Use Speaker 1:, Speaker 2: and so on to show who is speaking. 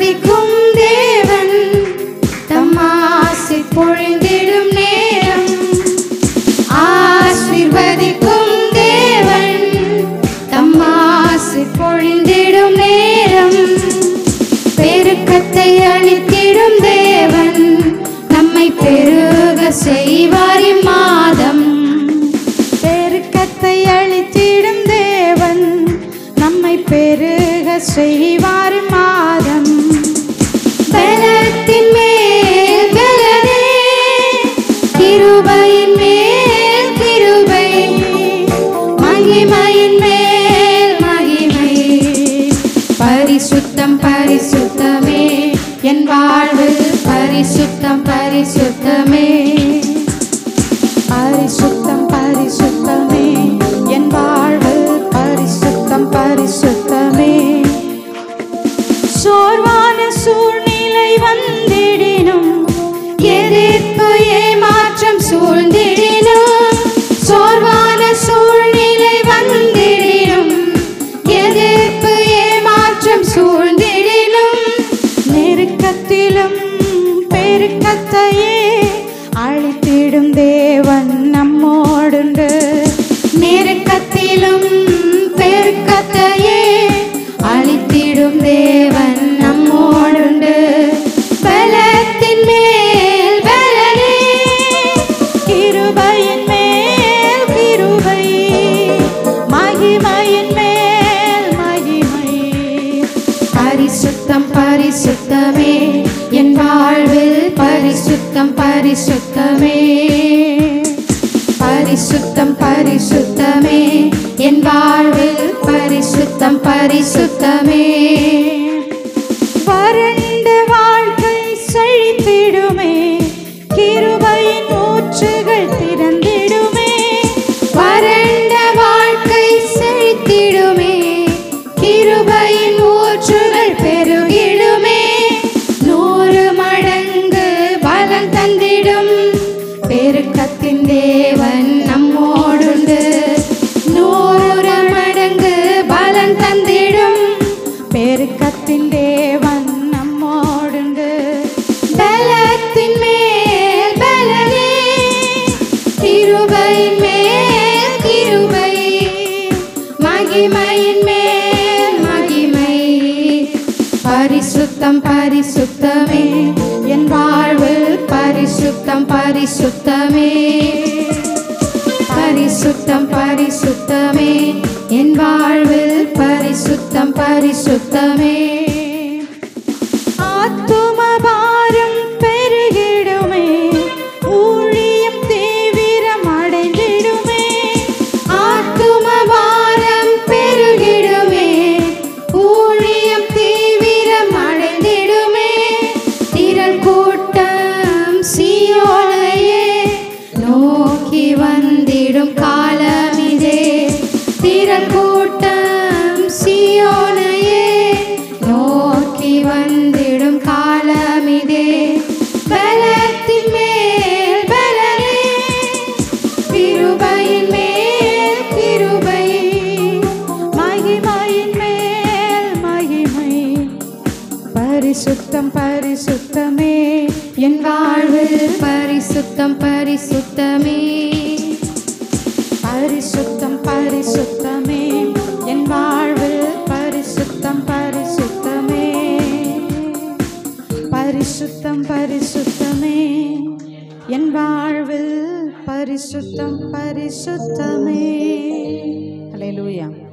Speaker 1: ஆசிர்வதிக்கும் தேவன் தம் ஆசி பொழிந்திடும் நேரம் ஆசிர்வதிக்கும் தேவன் தம் ஆசி பொழிந்திடும் நேரம் பெருக்கத்தை அளித்திடும் தேவன் நம்மை பெருக செய்வார் இம்மாதம்
Speaker 2: பெருக்கத்தை அளித்திடும் தேவன் நம்மை பெருக செய்வார் மாதம்
Speaker 1: பலத்தின் மேல் பலனே கிருபையின் மேல் கிருபை மகிமையின் மேல் மகிமை பரிசுத்தம் பரிசுத்தமே என் வாழ்வு பரிசுத்தம் பரிசுத்தமே
Speaker 2: பரிசுத்தம் பரிசுத்தமே என் வாழ்வு பரிசுத்தம் பரிசுத்தமே சோர்வான சூழ்நிலை வந்திடினும்
Speaker 1: எதிர்ப்பு ஏமாற்றம் சூழ்ந்திடினும் சோர்வான சூழ்நிலை வந்திடினும் எதிர்ப்பு ஏமாற்றம் சூழ்ந்திடினும்
Speaker 2: நெருக்கத்திலும் பெருக்கத்தையே அழித்திடும் தேவன் நம்மோடுண்டு
Speaker 1: நெருக்கத்திலும் பெருக்கத்தையே அழித்திடும் தேவன் நம்மோடுண்டு பலத்தின் மேல் பலனே
Speaker 2: கிருபையின் மேல் கிருபை மகிமையின் மேல் மகிமை
Speaker 1: பரிசுத்தம் பரிசுத்தமே என் வாழ்வில் பரிசுத்தம் பரிசுத்தமே பரிசுத்தம் பரிசுத்தமே என் வாழ்வில் பரிசுத்தம் பரிசுத்தமே
Speaker 2: வறண்ட வாழ்க்கை செழித்திடுமே கிருபையின் ஊற்றுகள் திறந்திடுமே
Speaker 1: வறண்ட வாழ்க்கை செழித்திடுமே கிருபையின் ஊற்றுகள் பெருகிடுமே நூறு மடங்கு பலம் தந்திடும் பெருக்கத்தின் தேவன் நம்மோடுண்டு நூறு மடங்கு பலம் தந்திடும்
Speaker 2: பெருக்கத்தின் தேவன் நம்மோடுண்டு
Speaker 1: பலத்தின் மேல் பலனே கிருபையின் மேல் கிருபை மகிமையின் மேல் மகிமை பரிசுத்தம் பரிசுத்தமே என் வாழ்வில் பரிசுத்தம் பரிசுத்தமே பரிசுத்தம் பரிசுத்தமே என் வாழ்வில் பரிசுத்தம் பரிசுத்தமே
Speaker 2: ஆத்தும பாரம் பெருகிடுமே ஊழியம் தீவிரம் அடைந்திடுமே
Speaker 1: ஆத்தும பாரம் பெருகிடுமே ஊழியம் தீவிரம் அடைந்திடுமே திரள் கூட்டம் சீயோனையே நோக்கி வந்திடும் காலமிதே திரள் கூட்டம் சீயோனையே நோக்கி வந்திடும் காலமிதே பலத்தின் மேல் பலனே கிருபையின் மேல் கிருபை
Speaker 2: மகிமையின் மேல் மகிமை பரிசுத்தம் பரிசுத்தமே
Speaker 1: என் வாழ்வில் பரிசுத்தம் பரிசுத்தமே
Speaker 2: பரிசுத்தம் பரிசுத்தமே என் வாழ்வில் பரிசுத்தம் பரிசுத்தமே பரிசுத்தம் பரிசுத்தமே என் வாழ்வில் பரிசுத்தம் பரிசுத்தமே அல்லேலூயா